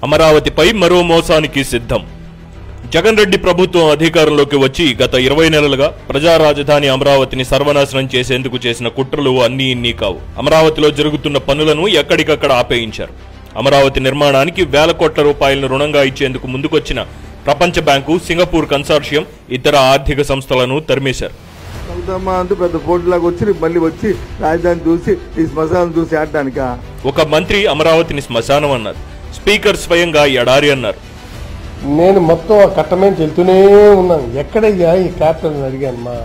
అమరావతిపై మరో మోసానికి సిద్ధం జగన్ రెడ్డి ప్రభుత్వం అధికారంలోకి వచ్చి గత ఇరవై నెలలుగా ప్రజా రాజధాని అమరావతిని సర్వనాశనం చేసేందుకు చేసిన కుట్రలు అన్నీ ఇన్ని కావు అమరావతిలో జరుగుతున్న పనులను ఎక్కడికక్కడ ఆపేయించారు అమరావతి నిర్మాణానికి వేల కోట్ల రూపాయలను రుణంగా ఇచ్చేందుకు ముందుకొచ్చిన ప్రపంచ బ్యాంకు సింగపూర్ కన్సార్షియం ఇతర ఆర్థిక సంస్థలను తరిమేశారు అవుతామా అంటూ పెద్ద పోటీలాగా వచ్చి మళ్ళీ వచ్చి రాజధాని చూసి ఈ శ్మశానం చూసి ఆడటానికా ఒక మంత్రి అమరావతిని శ్మశానం అన్నారు స్పీకర్ స్వయంగా ఎడారి అన్నారు నేను మొత్తం ఆ కట్టమేంచి వెళ్తూనే ఉన్నాను ఎక్కడయ్యా ఈ క్యాపిటల్ అని అడిగాను మా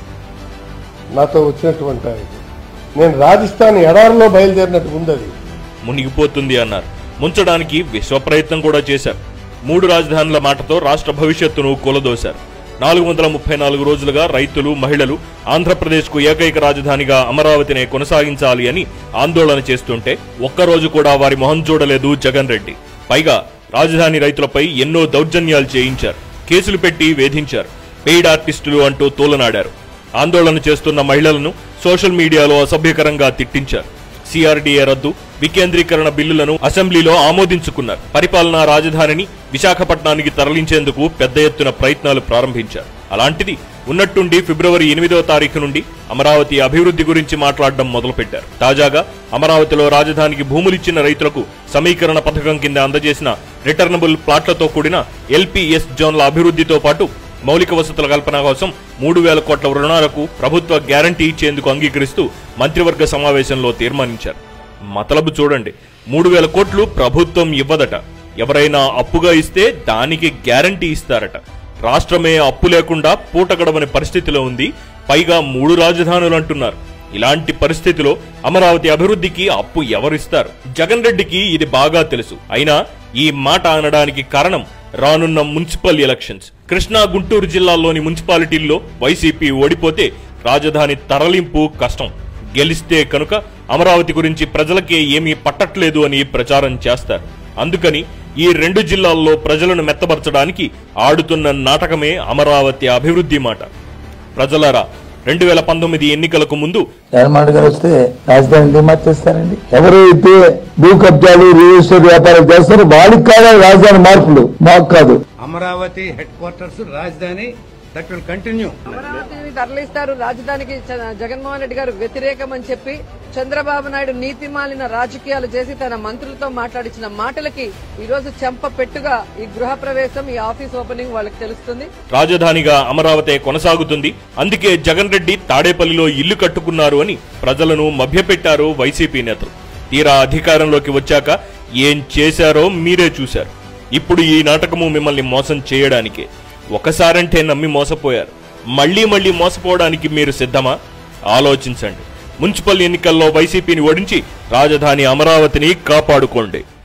నాతో వచ్చినటువంటి ఆయన. నేను రాజస్థాన్ ఎడారిలో బయలుదేరినట్టు ఉంది అది మునిగిపోతుంది అన్నారు ముంచడానికి విశ్వ ప్రయత్నం కూడా చేశారు మూడు రాజధానుల మాటతో రాష్ట్ర భవిష్యత్తును కూలదోశారు నాలుగు వందల ముప్పై నాలుగు రోజులుగా రైతులు మహిళలు ఆంధ్రప్రదేశ్కు ఏకైక రాజధానిగా అమరావతినే కొనసాగించాలి అని ఆందోళన చేస్తుంటే ఒక్కరోజు కూడా వారి మొహం చూడలేదు జగన్ రెడ్డి పైగా రాజధాని రైతులపై ఎన్నో దౌర్జన్యాలు చేయించారు కేసులు పెట్టి వేధించారు పెయిడ్ ఆర్టిస్టులు అంటూ తోలనాడారు ఆందోళన చేస్తున్న మహిళలను సోషల్ మీడియాలో అసభ్యకరంగా తిట్టించారు సిఆర్డీఏ రద్దు వికేంద్రీకరణ బిల్లులను అసెంబ్లీలో ఆమోదించుకున్నారు పరిపాలనా రాజధానిని విశాఖపట్నానికి తరలించేందుకు పెద్ద ఎత్తున ప్రయత్నాలు ప్రారంభించారు అలాంటిది ఉన్నట్టుండి ఫిబ్రవరి ఎనిమిదవ తారీఖు నుండి అమరావతి అభివృద్ధి గురించి మాట్లాడడం మొదలుపెట్టారు తాజాగా అమరావతిలో రాజధానికి భూములిచ్చిన రైతులకు సమీకరణ పథకం కింద అందజేసిన రిటర్నబుల్ ప్లాట్లతో కూడిన ఎల్పీఎస్ జోన్ల అభివృద్ధితో పాటు మౌలిక వసతుల కల్పన కోసం మూడు వేల కోట్ల రుణాలకు ప్రభుత్వ గ్యారంటీ ఇచ్చేందుకు అంగీకరిస్తూ మంత్రివర్గ సమావేశంలో తీర్మానించారు మతలబు చూడండి మూడు వేల కోట్లు ప్రభుత్వం ఇవ్వదట ఎవరైనా అప్పుగా ఇస్తే దానికి గ్యారంటీ ఇస్తారట రాష్ట్రమే అప్పు లేకుండా పూట గడవని పరిస్థితిలో ఉంది పైగా మూడు రాజధానులు అంటున్నారు ఇలాంటి పరిస్థితిలో అమరావతి అభివృద్ధికి అప్పు ఎవరిస్తారు జగన్ రెడ్డికి ఇది బాగా తెలుసు అయినా ఈ మాట అనడానికి కారణం రానున్న మున్సిపల్ ఎలక్షన్స్ కృష్ణా గుంటూరు జిల్లాల్లోని మున్సిపాలిటీల్లో వైసీపీ ఓడిపోతే రాజధాని తరలింపు కష్టం గెలిస్తే కనుక అమరావతి గురించి ప్రజలకే ఏమీ పట్టట్లేదు అని ప్రచారం చేస్తారు అందుకని ఈ రెండు జిల్లాల్లో ప్రజలను మెత్తబరచడానికి ఆడుతున్న నాటకమే అమరావతి అభివృద్ధి మాట ప్రజలారా రెండు వేల పంతొమ్మిది ఎన్నికలకు ముందు జగన్మోహన్ గారు వస్తే రాజధాని ఎందుకు మార్చేస్తారండి ఎవరైతే భూ కబ్జాలు రియల్ ఎస్టేట్ వ్యాపారం చేస్తారో వాళ్ళకి కాదా రాజధాని మార్పులు మాకు కాదు అమరావతి హెడ్ క్వార్టర్స్ రాజధాని దట్ విల్ కంటిన్యూ అమరావతిని తరలిస్తారు రాజధానికి చ- జగన్మోహన్ రెడ్డి గారు వ్యతిరేకం అని చెప్పి చంద్రబాబు నాయుడు నీతి మాలిన రాజకీయాలు చేసి తన మంత్రులతో మాట్లాడించిన మాటలకి ఈ రోజు చెంప పెట్టుగా ఈ గృహ ప్రవేశం ఈ ఆఫీస్ ఓపెనింగ్ వాళ్ళకి తెలుస్తుంది రాజధానిగా అమరావతి కొనసాగుతుంది అందుకే జగన్ రెడ్డి తాడేపల్లిలో ఇల్లు కట్టుకున్నారు అని ప్రజలను మభ్యపెట్టారు వైసీపీ నేతలు తీరా అధికారంలోకి వచ్చాక ఏం చేశారో మీరే చూశారు ఇప్పుడు ఈ నాటకము మిమ్మల్ని మోసం చేయడానికే ఒకసారంటే నమ్మి మోసపోయారు మళ్లీ మళ్లీ మోసపోవడానికి మీరు సిద్ధమా ఆలోచించండి మున్సిపల్ ఎన్నికల్లో వైసీపీని ఓడించి రాజధాని అమరావతిని కాపాడుకోండి